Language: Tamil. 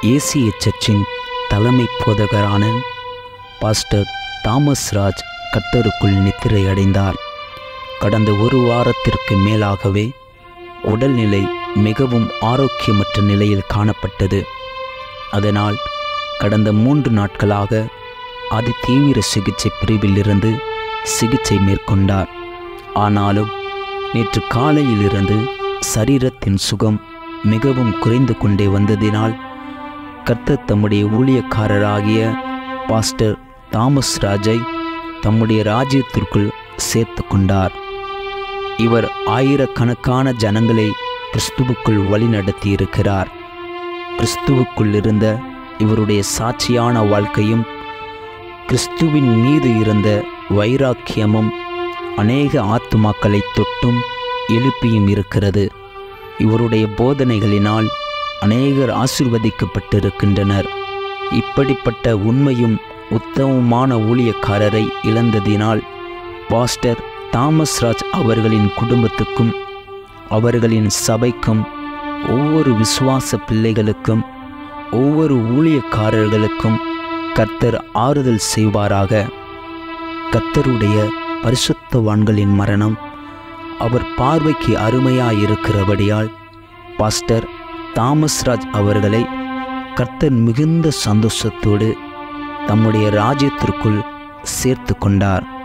ஏசிய சர்ச்சின் தலைமை போதகரான பாஸ்டர் தாமஸ் ராஜ் கர்த்தருக்குள் நித்திரை அடைந்தார் கடந்த ஒரு வாரத்திற்கு மேலாகவே உடல்நிலை மிகவும் ஆரோக்கியமற்ற நிலையில் காணப்பட்டது அதனால் கடந்த மூன்று நாட்களாக அதிதீவிர சிகிச்சை பிரிவிலிருந்து சிகிச்சை மேற்கொண்டார் ஆனாலும் நேற்று காலையிலிருந்து சரீரத்தின் சுகம் மிகவும் குறைந்து கொண்டே வந்ததினால் கர்த்தர் தம்முடைய ஊழியக்காரராகிய பாஸ்டர் தாமஸ் ராஜை தம்முடைய ராஜ்யத்திற்குள் சேர்த்து கொண்டார் இவர் ஆயிரக்கணக்கான ஜனங்களை கிறிஸ்துவுக்குள் வழிநடத்தி இருக்கிறார் கிறிஸ்துவுக்குள் இருந்த இவருடைய சாட்சியான வாழ்க்கையும் கிறிஸ்துவின் மீது இருந்த வைராக்கியமும் அநேக ஆத்துமாக்களை தொட்டும் எழுப்பியும் இருக்கிறது இவருடைய போதனைகளினால் அநேகர் ஆசிர்வதிக்கப்பட்டிருக்கின்றனர் இப்படிப்பட்ட உண்மையும் உத்தமமான ஊழியக்காரரை இழந்ததினால் பாஸ்டர் தாமஸ் ராஜ் அவர்களின் குடும்பத்துக்கும் அவர்களின் சபைக்கும் ஒவ்வொரு விசுவாச பிள்ளைகளுக்கும் ஒவ்வொரு ஊழியக்காரர்களுக்கும் கர்த்தர் ஆறுதல் செய்வாராக கர்த்தருடைய பரிசுத்தவான்களின் மரணம் அவர் பார்வைக்கு அருமையாயிருக்கிறபடியால் பாஸ்டர் தாமஸ் ராஜ் அவர்களை கர்த்தர் மிகுந்த சந்தோஷத்தோடு தம்முடைய ராஜ்யத்திற்குள் சேர்த்து கொண்டார்